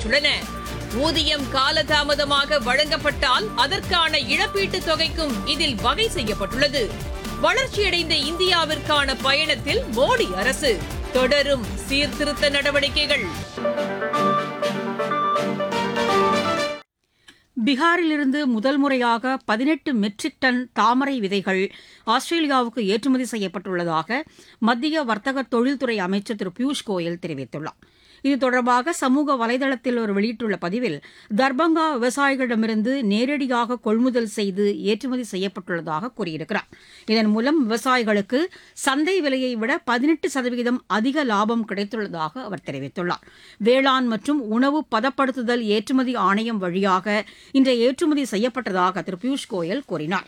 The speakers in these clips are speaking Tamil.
பெற்றுள்ளன ஊதியம் காலதாமதமாக வழங்கப்பட்டால் அதற்கான இழப்பீட்டுத் தொகைக்கும் இதில் வகை செய்யப்பட்டுள்ளது வளர்ச்சியடைந்த இந்தியாவிற்கான பயணத்தில் மோடி அரசு தொடரும் சீர்திருத்த நடவடிக்கைகள் பீகாரிலிருந்து முதல் முறையாக பதினெட்டு மெட்ரிக் டன் தாமரை விதைகள் ஆஸ்திரேலியாவுக்கு ஏற்றுமதி செய்யப்பட்டுள்ளதாக மத்திய வர்த்தக தொழில்துறை அமைச்சர் திரு பியூஷ் கோயல் தெரிவித்துள்ளார் இது தொடர்பாக சமூக வலைதளத்தில் அவர் வெளியிட்டுள்ள பதிவில் தர்பங்கா விவசாயிகளிடமிருந்து நேரடியாக கொள்முதல் செய்து ஏற்றுமதி செய்யப்பட்டுள்ளதாக கூறியிருக்கிறார் இதன் மூலம் விவசாயிகளுக்கு சந்தை விலையை விட பதினெட்டு சதவீதம் அதிக லாபம் கிடைத்துள்ளதாக அவர் தெரிவித்துள்ளார் வேளாண் மற்றும் உணவு பதப்படுத்துதல் ஏற்றுமதி ஆணையம் வழியாக இன்றைய ஏற்றுமதி செய்யப்பட்டதாக திரு பியூஷ் கோயல் கூறினார்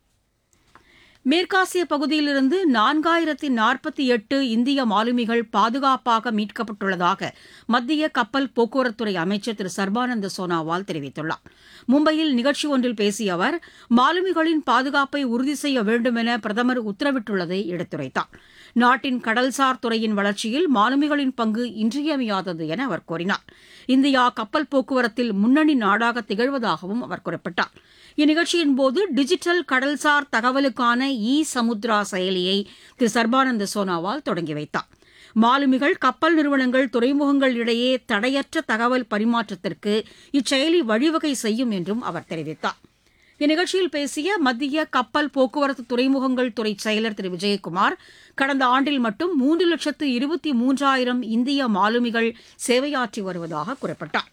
மேற்காசிய பகுதியிலிருந்து நான்காயிரத்தி நாற்பத்தி எட்டு இந்திய மாலுமிகள் பாதுகாப்பாக மீட்கப்பட்டுள்ளதாக மத்திய கப்பல் போக்குவரத்துறை அமைச்சர் திரு சர்பானந்த சோனாவால் தெரிவித்துள்ளார் மும்பையில் நிகழ்ச்சி ஒன்றில் பேசிய அவர் மாலுமிகளின் பாதுகாப்பை உறுதி செய்ய வேண்டும் என பிரதமர் உத்தரவிட்டுள்ளதை எடுத்துரைத்தார் நாட்டின் கடல்சார் துறையின் வளர்ச்சியில் மாலுமிகளின் பங்கு இன்றியமையாதது என அவர் கூறினார் இந்தியா கப்பல் போக்குவரத்தில் முன்னணி நாடாக திகழ்வதாகவும் அவர் குறிப்பிட்டார் இந்நிகழ்ச்சியின் போது டிஜிட்டல் கடல்சார் தகவலுக்கான இ சமுத்ரா செயலியை திரு சர்பானந்த சோனாவால் தொடங்கி வைத்தார் மாலுமிகள் கப்பல் நிறுவனங்கள் துறைமுகங்கள் இடையே தடையற்ற தகவல் பரிமாற்றத்திற்கு இச்செயலி வழிவகை செய்யும் என்றும் அவர் தெரிவித்தார் இந்நிகழ்ச்சியில் பேசிய மத்திய கப்பல் போக்குவரத்து துறைமுகங்கள் துறை செயலர் திரு விஜயகுமார் கடந்த ஆண்டில் மட்டும் மூன்று லட்சத்து இருபத்தி மூன்றாயிரம் இந்திய மாலுமிகள் சேவையாற்றி வருவதாக குறிப்பிட்டார்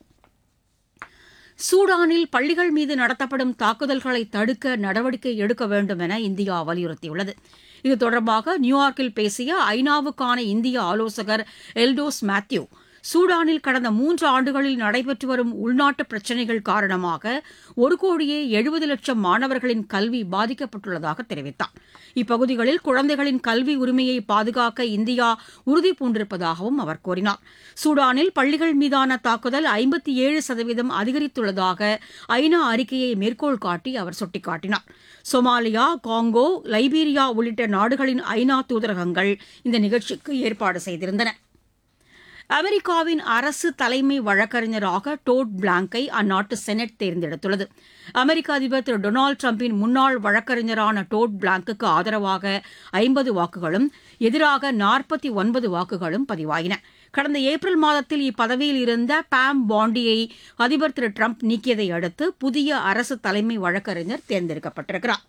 சூடானில் பள்ளிகள் மீது நடத்தப்படும் தாக்குதல்களை தடுக்க நடவடிக்கை எடுக்க வேண்டும் என இந்தியா வலியுறுத்தியுள்ளது இது தொடர்பாக நியூயார்க்கில் பேசிய ஐநாவுக்கான இந்திய ஆலோசகர் எல்டோஸ் மேத்யூ சூடானில் கடந்த மூன்று ஆண்டுகளில் நடைபெற்று வரும் உள்நாட்டு பிரச்சினைகள் காரணமாக ஒரு கோடியே எழுபது லட்சம் மாணவர்களின் கல்வி பாதிக்கப்பட்டுள்ளதாக தெரிவித்தார் இப்பகுதிகளில் குழந்தைகளின் கல்வி உரிமையை பாதுகாக்க இந்தியா உறுதி பூண்டிருப்பதாகவும் அவர் கூறினார் சூடானில் பள்ளிகள் மீதான தாக்குதல் ஐம்பத்தி ஏழு சதவீதம் அதிகரித்துள்ளதாக ஐநா அறிக்கையை மேற்கோள் காட்டி அவர் சுட்டிக்காட்டினார் சொமாலியா காங்கோ லைபீரியா உள்ளிட்ட நாடுகளின் ஐநா தூதரகங்கள் இந்த நிகழ்ச்சிக்கு ஏற்பாடு செய்திருந்தன அமெரிக்காவின் அரசு தலைமை வழக்கறிஞராக டோட் பிளாங்கை அந்நாட்டு செனட் தேர்ந்தெடுத்துள்ளது அமெரிக்க அதிபர் திரு டொனால்டு டிரம்பின் முன்னாள் வழக்கறிஞரான டோட் பிளாங்குக்கு ஆதரவாக ஐம்பது வாக்குகளும் எதிராக நாற்பத்தி ஒன்பது வாக்குகளும் பதிவாயின கடந்த ஏப்ரல் மாதத்தில் இப்பதவியில் இருந்த பாம் பாண்டியை அதிபர் திரு டிரம்ப் நீக்கியதை அடுத்து புதிய அரசு தலைமை வழக்கறிஞர் தேர்ந்தெடுக்கப்பட்டிருக்கிறார்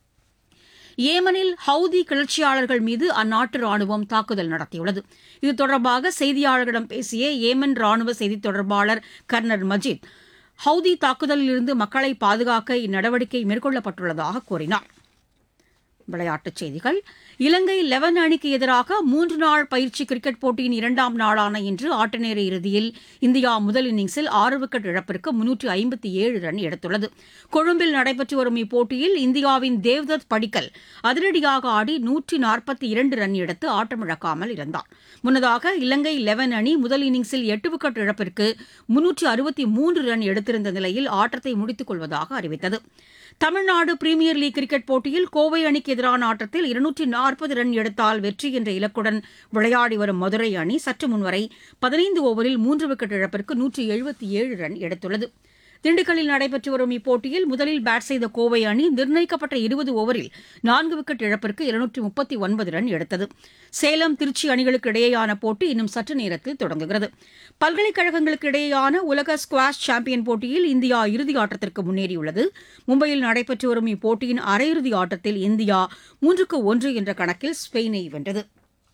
ஏமனில் ஹவுதி கிளர்ச்சியாளர்கள் மீது அந்நாட்டு ராணுவம் தாக்குதல் நடத்தியுள்ளது இது தொடர்பாக செய்தியாளர்களிடம் பேசிய ஏமன் ராணுவ செய்தித் தொடர்பாளர் கர்னல் மஜித் ஹவுதி தாக்குதலிலிருந்து மக்களை பாதுகாக்க இந்நடவடிக்கை மேற்கொள்ளப்பட்டுள்ளதாக கூறினார் விளையாட்டுச் செய்திகள் இலங்கை லெவன் அணிக்கு எதிராக மூன்று நாள் பயிற்சி கிரிக்கெட் போட்டியின் இரண்டாம் நாளான இன்று ஆட்டநேர இறுதியில் இந்தியா முதல் இன்னிங்ஸில் ஆறு விக்கெட் இழப்பிற்கு முன்னூற்று ஐம்பத்தி ஏழு ரன் எடுத்துள்ளது கொழும்பில் நடைபெற்று வரும் இப்போட்டியில் இந்தியாவின் தேவ்தத் படிக்கல் அதிரடியாக ஆடி நூற்றி நாற்பத்தி இரண்டு ரன் எடுத்து ஆட்டமிழக்காமல் இருந்தார் முன்னதாக இலங்கை லெவன் அணி முதல் இன்னிங்ஸில் எட்டு விக்கெட் இழப்பிற்கு முன்னூற்று அறுபத்தி மூன்று ரன் எடுத்திருந்த நிலையில் ஆட்டத்தை முடித்துக் கொள்வதாக அறிவித்தது தமிழ்நாடு பிரீமியர் லீக் கிரிக்கெட் போட்டியில் கோவை அணிக்கு எதிரான ஆட்டத்தில் இருநூற்றி நாற்பது ரன் எடுத்தால் வெற்றி என்ற இலக்குடன் விளையாடி வரும் மதுரை அணி சற்று முன்வரை பதினைந்து ஓவரில் மூன்று விக்கெட் இழப்பிற்கு நூற்றி எழுபத்தி ஏழு ரன் எடுத்துள்ளது திண்டுக்கல்லில் நடைபெற்று வரும் இப்போட்டியில் முதலில் பேட் செய்த கோவை அணி நிர்ணயிக்கப்பட்ட இருபது ஓவரில் நான்கு விக்கெட் இழப்பிற்கு இருநூற்றி முப்பத்தி ஒன்பது ரன் எடுத்தது சேலம் திருச்சி அணிகளுக்கு இடையேயான போட்டி இன்னும் சற்று நேரத்தில் தொடங்குகிறது பல்கலைக்கழகங்களுக்கு இடையேயான உலக ஸ்குவாஷ் சாம்பியன் போட்டியில் இந்தியா இறுதி ஆட்டத்திற்கு முன்னேறியுள்ளது மும்பையில் நடைபெற்று வரும் இப்போட்டியின் அரையிறுதி ஆட்டத்தில் இந்தியா மூன்றுக்கு ஒன்று என்ற கணக்கில் ஸ்பெயினை வென்றது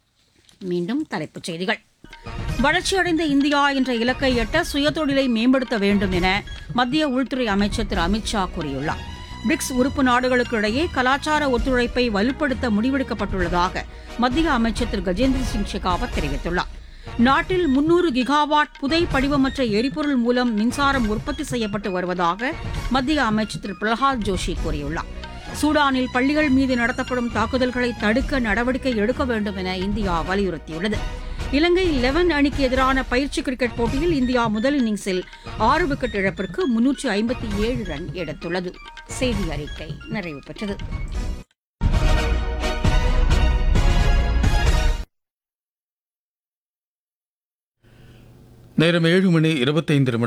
மீண்டும் தலைப்புச் செய்திகள் வளர்ச்சியடைந்த இந்தியா என்ற இலக்கை எட்ட சுயதொழிலை மேம்படுத்த வேண்டும் என மத்திய உள்துறை அமைச்சர் திரு அமித்ஷா கூறியுள்ளார் பிரிக்ஸ் உறுப்பு நாடுகளுக்கு இடையே கலாச்சார ஒத்துழைப்பை வலுப்படுத்த முடிவெடுக்கப்பட்டுள்ளதாக மத்திய அமைச்சர் திரு கஜேந்திர சிங் ஷெகாவத் தெரிவித்துள்ளார் நாட்டில் முன்னூறு கிகாவாட் புதை படிவமற்ற எரிபொருள் மூலம் மின்சாரம் உற்பத்தி செய்யப்பட்டு வருவதாக மத்திய அமைச்சர் திரு பிரகலாத் ஜோஷி கூறியுள்ளார் சூடானில் பள்ளிகள் மீது நடத்தப்படும் தாக்குதல்களை தடுக்க நடவடிக்கை எடுக்க வேண்டும் என இந்தியா வலியுறுத்தியுள்ளது இலங்கை லெவன் அணிக்கு எதிரான பயிற்சி கிரிக்கெட் போட்டியில் இந்தியா முதல் இன்னிங்ஸில் ஆறு விக்கெட் இழப்பிற்கு முன்னூற்று ஐம்பத்தி ஏழு ரன் எடுத்துள்ளது செய்தி அறிக்கை நிறைவு பெற்றது நேரம் ஏழு மணி இருபத்தைந்து நிமிடம்